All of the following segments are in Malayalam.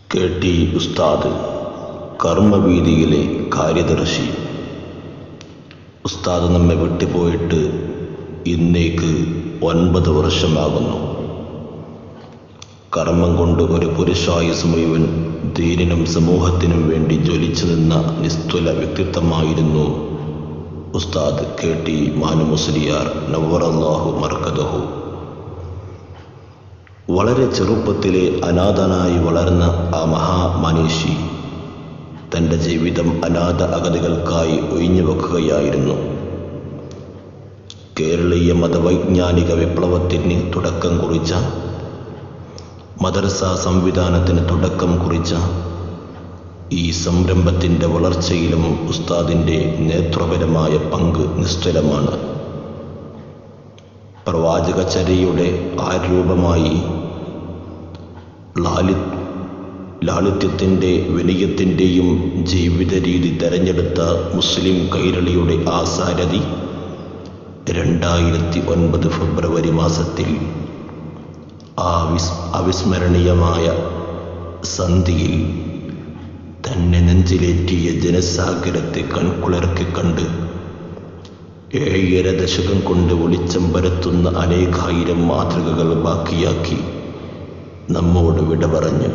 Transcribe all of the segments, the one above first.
കെ ടി ഉസ്താദ് കർമ്മവീതിയിലെ കാര്യദർശി ഉസ്താദ് നമ്മെ വിട്ടുപോയിട്ട് ഇന്നേക്ക് ഒൻപത് വർഷമാകുന്നു കർമ്മം കൊണ്ട് ഒരു പുരുഷായുസ് മുഴുവൻ ദീനിനും സമൂഹത്തിനും വേണ്ടി ജ്വലിച്ചു നിന്ന നിസ്തുല വ്യക്തിത്വമായിരുന്നു ഉസ്താദ് കെ ടി മാനു മുസ്ലിയാർ നവറല്ലാഹു മർക്കദഹു വളരെ ചെറുപ്പത്തിലെ അനാഥനായി വളർന്ന ആ മഹാമനീഷി തൻ്റെ ജീവിതം അനാഥ അഗതികൾക്കായി ഒഴിഞ്ഞു വെക്കുകയായിരുന്നു കേരളീയ മതവൈജ്ഞാനിക വിപ്ലവത്തിന് തുടക്കം കുറിച്ച മദർസ സംവിധാനത്തിന് തുടക്കം കുറിച്ച ഈ സംരംഭത്തിൻ്റെ വളർച്ചയിലും ഉസ്താദിൻ്റെ നേതൃപരമായ പങ്ക് നിശ്ചലമാണ് പ്രവാചകചര്യയുടെ ആരൂപമായി ലാലി ലാളിത്യത്തിൻ്റെ വിനയത്തിൻ്റെയും ജീവിത രീതി തെരഞ്ഞെടുത്ത മുസ്ലിം കൈരളിയുടെ ആ സാരഥി രണ്ടായിരത്തി ഒൻപത് ഫെബ്രുവരി മാസത്തിൽ ആ വിസ് അവിസ്മരണീയമായ സന്ധിയിൽ തന്നെ നെഞ്ചിലേറ്റിയ ജനസാഗരത്തെ കൺകുളിർക്കി കണ്ട് ഏഴര ദശകം കൊണ്ട് വെളിച്ചം പരത്തുന്ന അനേകായിരം മാതൃകകൾ ബാക്കിയാക്കി നമ്മോട് വിട പറഞ്ഞു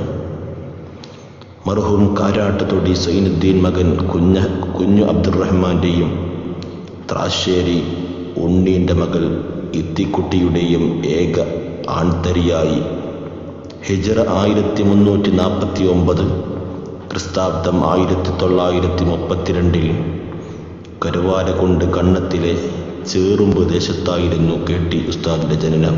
മർഹൂം കാരാട്ടുതൊടി സൈനുദ്ദീൻ മകൻ കുഞ്ഞ കുഞ്ഞു അബ്ദുറഹ്മാന്റെയും ത്രാശ്ശേരി ഉണ്ണീൻ്റെ മകൾ ഇത്തിക്കുട്ടിയുടെയും ഏക ആൺതരിയായി ഹിജറ ആയിരത്തി മുന്നൂറ്റി നാൽപ്പത്തി ഒമ്പത് ക്രിസ്താബ്ദം ആയിരത്തി തൊള്ളായിരത്തി മുപ്പത്തിരണ്ടിൽ കരുവാരകുണ്ട് കണ്ണത്തിലെ ചേറുമ്പ് ദേശത്തായിരുന്നു കെ ടി ഉസ്താദിന്റെ ജനനം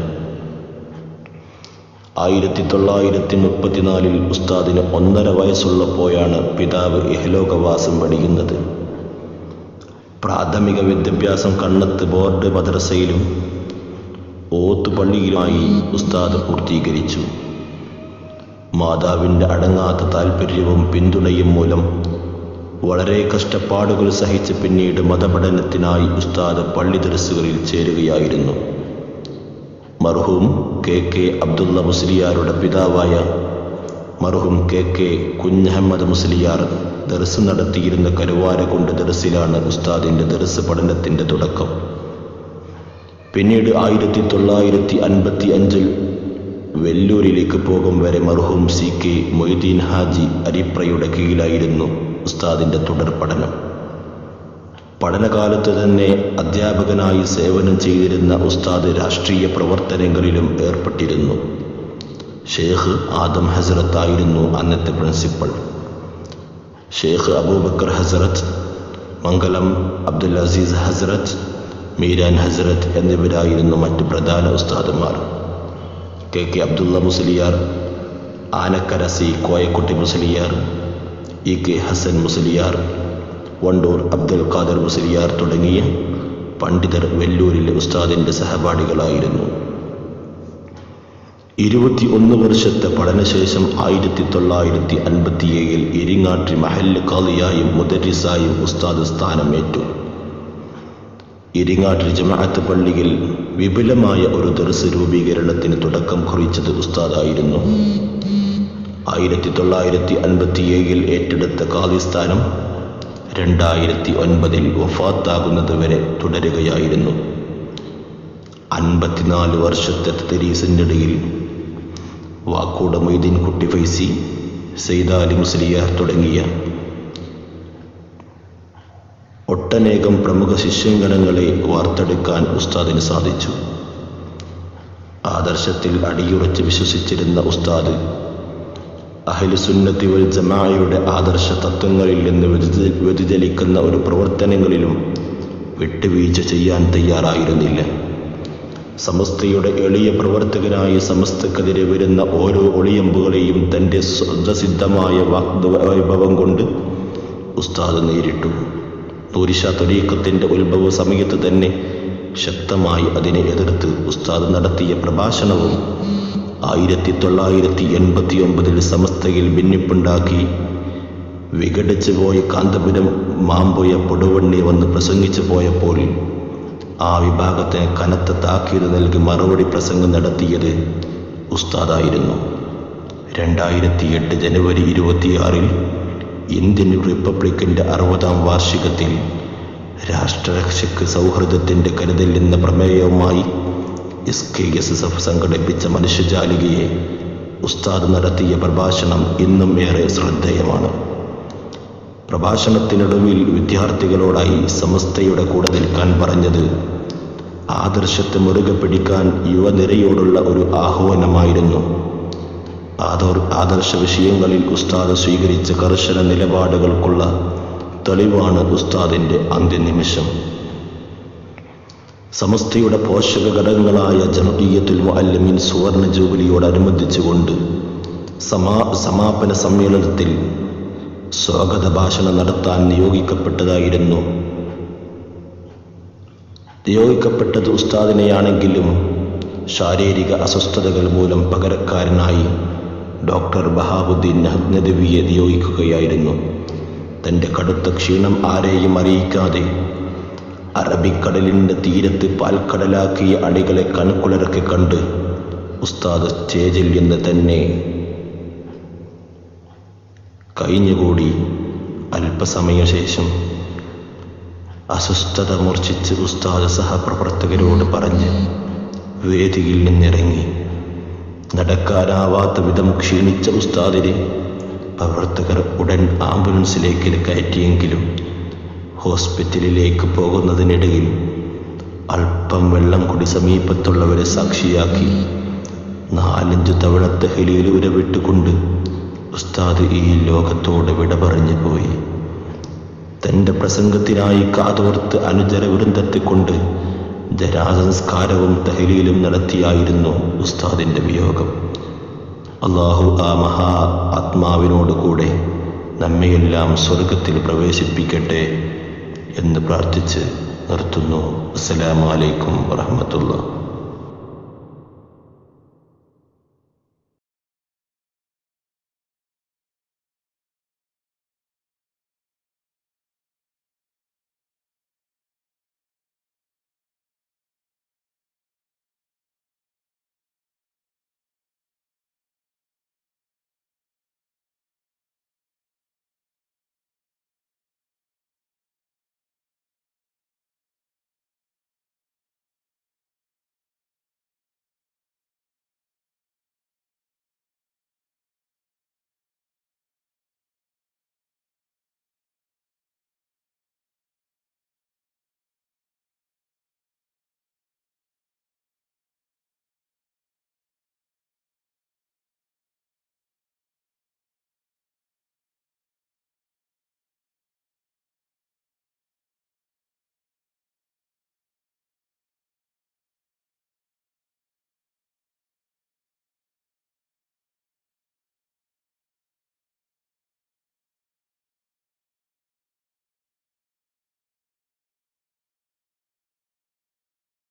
ആയിരത്തി തൊള്ളായിരത്തി മുപ്പത്തിനാലിൽ ഉസ്താദിന് ഒന്നര വയസ്സുള്ളപ്പോഴാണ് പിതാവ് ഇഹലോകവാസം പഠിക്കുന്നത് പ്രാഥമിക വിദ്യാഭ്യാസം കണ്ണത്ത് ബോർഡ് മദ്രസയിലും ഓത്തുപള്ളിയിലുമായി ഉസ്താദ് പൂർത്തീകരിച്ചു മാതാവിൻ്റെ അടങ്ങാത്ത താല്പര്യവും പിന്തുണയും മൂലം വളരെ കഷ്ടപ്പാടുകൾ സഹിച്ച് പിന്നീട് മതപഠനത്തിനായി ഉസ്താദ് പള്ളി ദർസുകളിൽ ചേരുകയായിരുന്നു മർഹൂം കെ കെ അബ്ദുള്ള മുസ്ലിയാരുടെ പിതാവായ മർഹൂം കെ കെ കുഞ്ഞഹമ്മദ് മുസ്ലിയാർ ദർസ് നടത്തിയിരുന്ന കരുവാരകുണ്ട് ദർസിലാണ് ഉസ്താദിൻ്റെ ദർസ് പഠനത്തിൻ്റെ തുടക്കം പിന്നീട് ആയിരത്തി തൊള്ളായിരത്തി അൻപത്തി അഞ്ചിൽ വെല്ലൂരിലേക്ക് പോകും വരെ മർഹൂം സി കെ മൊയ്തീൻ ഹാജി അരിപ്രയുടെ കീഴിലായിരുന്നു ഉസ്താദിൻ്റെ തുടർ പഠനം പഠനകാലത്ത് തന്നെ അധ്യാപകനായി സേവനം ചെയ്തിരുന്ന ഉസ്താദ് രാഷ്ട്രീയ പ്രവർത്തനങ്ങളിലും ഏർപ്പെട്ടിരുന്നു ഷേഖ് ആദം ഹസരത്ത് ആയിരുന്നു അന്നത്തെ പ്രിൻസിപ്പൽ ഷേഖ് അബൂബക്കർ ഹസരത്ത് മംഗലം അബ്ദുൽ അസീസ് ഹസരത്ത് മീരാൻ ഹസരത്ത് എന്നിവരായിരുന്നു മറ്റ് പ്രധാന ഉസ്താദുമാർ K K Abdulla Musliyar Anakkara C Koyakutty Musliyar E K Hasan Musliyar Vandoor Abdul Khader Musliyar തുടങ്ങിയ പണ്ഡിതർ വെല്ലൂരിലെ ഉസ്താദിൻ്റെ സഹപാഠികളായിരുന്നു ഇരുപത്തി ഒന്ന് വർഷത്തെ പഠനശേഷം ആയിരത്തി തൊള്ളായിരത്തി അൻപത്തിയേഴിൽ ഇരിങ്ങാട്ടി മഹല്ല് കാളിയായും മുദരിസായും ഉസ്താദ് സ്ഥാനമേറ്റു ഇരിങ്ങാട്ടിൽ ജമാഅത്ത് പള്ളിയിൽ വിപുലമായ ഒരു ദർസ് രൂപീകരണത്തിന് തുടക്കം കുറിച്ചത് ഉസ്താദായിരുന്നു ആയിരത്തി തൊള്ളായിരത്തി അൻപത്തിയേഴിൽ ഏറ്റെടുത്ത കാളി സ്ഥാനം രണ്ടായിരത്തി ഒൻപതിൽ വഫാത്താകുന്നത് വരെ തുടരുകയായിരുന്നു അൻപത്തിനാല് വർഷത്തെ തെരീസിൻ്റെ ഇടയിൽ വാക്കോട് മൊയ്തീൻ കുട്ടി ഫൈസി സെയ്താലി മുസ്ലിയാർ തുടങ്ങിയ ഒട്ടനേകം പ്രമുഖ ശിഷ്യഗണങ്ങളെ വാർത്തെടുക്കാൻ ഉസ്താദിന് സാധിച്ചു ആദർശത്തിൽ അടിയുറച്ച് വിശ്വസിച്ചിരുന്ന ഉസ്താദ് അഹിലുസുന്നത്തി വൽ ജമാഅയുടെ ആദർശ തത്വങ്ങളിൽ നിന്ന് വ്യതിചലിക്കുന്ന ഒരു പ്രവർത്തനങ്ങളിലും വിട്ടുവീഴ്ച ചെയ്യാൻ തയ്യാറായിരുന്നില്ല സമസ്തയുടെ എളിയ പ്രവർത്തകനായി സമസ്തക്കെതിരെ വരുന്ന ഓരോ ഒളിയമ്പുകളെയും തൻ്റെ സ്വതസിദ്ധമായ വൈഭവം കൊണ്ട് ഉസ്താദ് നേരിട്ടു നൂരിഷ തൊരീക്കത്തിൻ്റെ ഉത്ഭവ സമയത്ത് തന്നെ ശക്തമായി അതിനെ എതിർത്ത് ഉസ്താദ് നടത്തിയ പ്രഭാഷണവും ആയിരത്തി തൊള്ളായിരത്തി എൺപത്തി ഒമ്പതിൽ സമസ്തയിൽ ഭിന്നിപ്പുണ്ടാക്കി വിഘടിച്ചു പോയ കാന്തപുരം മാമ്പുയ പൊടുവണ്ണി വന്ന് പ്രസംഗിച്ചു പോയപ്പോൾ ആ വിഭാഗത്തിന് കനത്ത താക്കീത് നൽകി മറുപടി പ്രസംഗം നടത്തിയത് ഉസ്താദായിരുന്നു രണ്ടായിരത്തി എട്ട് ജനുവരി ഇരുപത്തിയാറിൽ ഇന്ത്യൻ റിപ്പബ്ലിക്കിൻ്റെ അറുപതാം വാർഷികത്തിൽ രാഷ്ട്രരക്ഷയ്ക്ക് സൗഹൃദത്തിൻ്റെ കരുതൽ എന്ന പ്രമേയവുമായി S K S S F സംഘടിപ്പിച്ച മനുഷ്യജാലികയെ ഉസ്താദ് നടത്തിയ പ്രഭാഷണം ഇന്നും ഏറെ ശ്രദ്ധേയമാണ് പ്രഭാഷണത്തിനൊടുവിൽ വിദ്യാർത്ഥികളോടായി സമസ്തയുടെ കൂടെ നിൽക്കാൻ പറഞ്ഞത് ആദർശത്തെ മുറുകെ പിടിക്കാൻ യുവനിരയോടുള്ള ഒരു ആഹ്വാനമായിരുന്നു ആദർ ആദർശ വിഷയങ്ങളിൽ ഉസ്താദ് സ്വീകരിച്ച കർശന നിലപാടുകൾക്കുള്ള തെളിവാണ് ഉസ്താദിൻ്റെ അന്ത്യനിമിഷം സമസ്തയുടെ പോഷക ഘടകങ്ങളായ ജമീയത്തുൽ മുഅല്ലമീൻ സുവർണ ജൂബിലിയോടനുബന്ധിച്ചുകൊണ്ട് സമാ സമാപന സമ്മേളനത്തിൽ സ്വാഗത ഭാഷണം നടത്താൻ നിയോഗിക്കപ്പെട്ടതായിരുന്നു നിയോഗിക്കപ്പെട്ടത് ഉസ്താദിനെയാണെങ്കിലും ശാരീരിക അസ്വസ്ഥതകൾ മൂലം പകരക്കാരനായി ഡോക്ടർ ബഹാബുദ്ദീൻ നദ്വിയെ നിയോഗിക്കുകയായിരുന്നു തൻ്റെ കടുത്ത ക്ഷീണം ആരെയും അറിയിക്കാതെ അറബിക്കടലിൻ്റെ തീരത്ത് പാൽക്കടലാക്കിയ അടികളെ കണക്കുളരൊക്കെ കണ്ട് ഉസ്താദ് സ്റ്റേജിൽ നിന്ന് തന്നെ കഴിഞ്ഞുകൂടി അല്പസമയശേഷം അസ്വസ്ഥത മൂർച്ഛിച്ച് ഉസ്താദ് സഹപ്രവർത്തകരോട് പറഞ്ഞ് വേദിയിൽ നിന്നിറങ്ങി നടക്കാനാവാത്ത വിധം ക്ഷീണിച്ച ഉസ്താദിനെ പ്രവർത്തകർ ഉടൻ ആംബുലൻസിലേക്ക് കയറ്റിയെങ്കിലും ഹോസ്പിറ്റലിലേക്ക് പോകുന്നതിനിടയിൽ അല്പം വെള്ളം കൂടി സമീപത്തുള്ളവരെ സാക്ഷിയാക്കി നാലഞ്ച് തവണ തെഹലിയിൽ ഉരവിട്ടുകൊണ്ട് ഉസ്താദ് ഈ ലോകത്തോട് വിട പറഞ്ഞു പോയി തൻ്റെ പ്രസംഗത്തിനായി കാതോർത്ത് അനുചര വൃന്ദത്തെക്കൊണ്ട് ജനാസംസ്കാരവും തഹലീലും നടത്തിയായിരുന്നു ഉസ്താദിൻ്റെ വിയോഗം അള്ളാഹു ആ മഹാ ആത്മാവിനോട് കൂടെ നമ്മയെല്ലാം സ്വർഗത്തിൽ പ്രവേശിപ്പിക്കട്ടെ എന്ന് പ്രാർത്ഥിച്ച് നിർത്തുന്നു അസ്സലാമലൈക്കും വറഹമത്തുള്ള